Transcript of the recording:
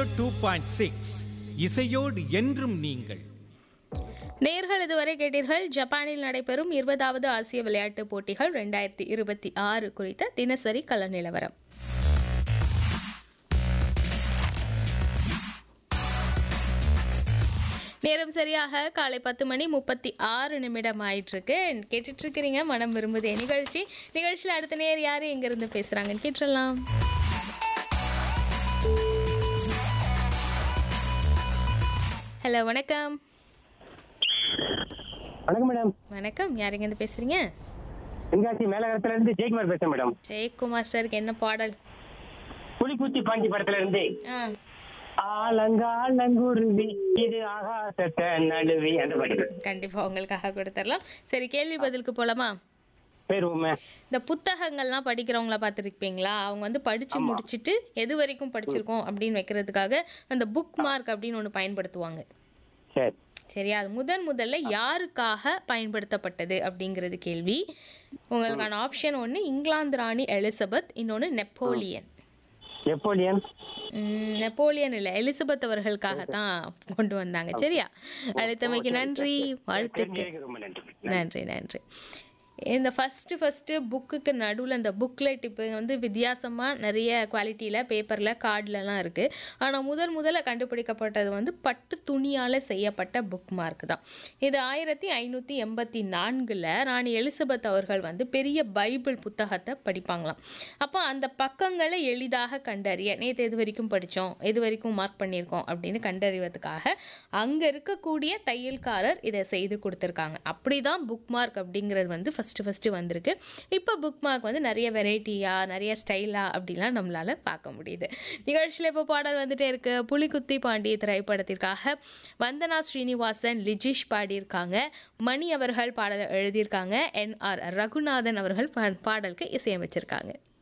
two point six இசையோடு என்றும் நீங்கள் நேர்கள் இதுவரை கேட்டீர்கள் ஜப்பானில் நடைபெறும் இருபதாவது ஆசிய விளையாட்டுப் போட்டிகள் ரெண்டாயிரத்தி இருபத்தி ஆறு குறித்த தினசரி கள நிலவரம் நேரம் சரியாக காலை பத்து மணி முப்பத்தி ஆறு நிமிடம் ஆயிட்டிருக்கு கேட்டுட்டு இருக்கிறீங்க மனம் விரும்புதே நிகழ்ச்சி நிகழ்ச்சியில் அடுத்த நேர் யார் எங்கிருந்து பேசுறாங்கன்னு கேட்டுடலாம் ஹலோ வணக்கம் வணக்கம் மேடம் வணக்கம் யார் எங்கேருந்து பேசுறீங்க தென்காசி மேலகரத்துல இருந்து ஜெயக்குமார் பேசுறேன் மேடம் ஜெயக்குமார் சாருக்கு என்ன பாடல் புலிக்குச்சி பாண்டி படத்துல இருந்து ஆ ஆலங்காலங்குருவி இது ஆகாசத்தை நடுவி அந்த பாட்டு கண்டிப்பா உங்களுக்காக கொடுத்துடலாம் சரி கேள்வி பதிலுக்கு போலாமா பேர் உண்மை இந்த புத்தகங்கள்லாம் படிக்கிறவங்கள பார்த்துருப்பீங்களா அவங்க வந்து படிச்சு முடிச்சிட்டு எது வரைக்கும் படிச்சிருக்கோம் அப்படின்னு வைக்கிறதுக்காக அந்த புக் மார்க் அப்படின்னு ஒன்று பயன்படுத்துவாங்க சரி சரியா அது முதன் முதல்ல யாருக்காக பயன்படுத்தப்பட்டது அப்படிங்கிறது கேள்வி உங்களுக்கான ஆப்ஷன் ஒன்று இங்கிலாந்து ராணி எலிசபெத் இன்னொன்று நெப்போலியன் நெப்போலியன் ம், நெப்போலியன் இல்லை எலிசபெத் அவர்களுக்காக தான் கொண்டு வந்தாங்க சரியா அழைத்தமைக்கு நன்றி வாழ்த்துக்கள் தெரிஞ்சதுக்கு ரொம்ப நன்றி நன்றி நன்றி இந்த ஃபஸ்ட்டு ஃபஸ்ட்டு புக்குக்கு நடுவில் இந்த புக்லெட் இப்போ வந்து வித்தியாசமாக நிறைய குவாலிட்டியில் பேப்பரில் கார்ட்லலாம் இருக்குது ஆனால் முதல் முதல்ல கண்டுபிடிக்கப்பட்டது வந்து பட்டு துணியால் செய்யப்பட்ட புக் மார்க் தான் இது ஆயிரத்தி ஐநூற்றி எண்பத்தி நான்கில் ராணி எலிசபெத் அவர்கள் வந்து பெரிய பைபிள் புத்தகத்தை படிப்பாங்களாம் அப்போ அந்த பக்கங்களை எளிதாக கண்டறிய நேற்று எது வரைக்கும் படித்தோம் எது வரைக்கும் மார்க் பண்ணியிருக்கோம் அப்படின்னு கண்டறிவதற்காக அங்கே இருக்கக்கூடிய தையல்காரர் இதை செய்து கொடுத்துருக்காங்க அப்படி தான் புக் மார்க் அப்படிங்கிறது வந்து ஃபஸ்ட்டு ஃபஸ்ட்டு வந்திருக்கு இப்போ புக் மார்க் வந்து நிறைய வெரைட்டியாக நிறைய ஸ்டைலாக அப்படிலாம் நம்மளால் பார்க்க முடியுது நிகழ்ச்சியில் இப்போ பாடல் வந்துட்டே இருக்கு புலிகுத்தி பாண்டி திரைப்படத்திற்காக வந்தனா ஸ்ரீனிவாசன் லிஜிஷ் பாடியிருக்காங்க மணி அவர்கள் பாடல் எழுதியிருக்காங்க என் ஆர் ரகுநாதன் அவர்கள் பா- பாடலுக்கு இசையமைச்சிருக்காங்க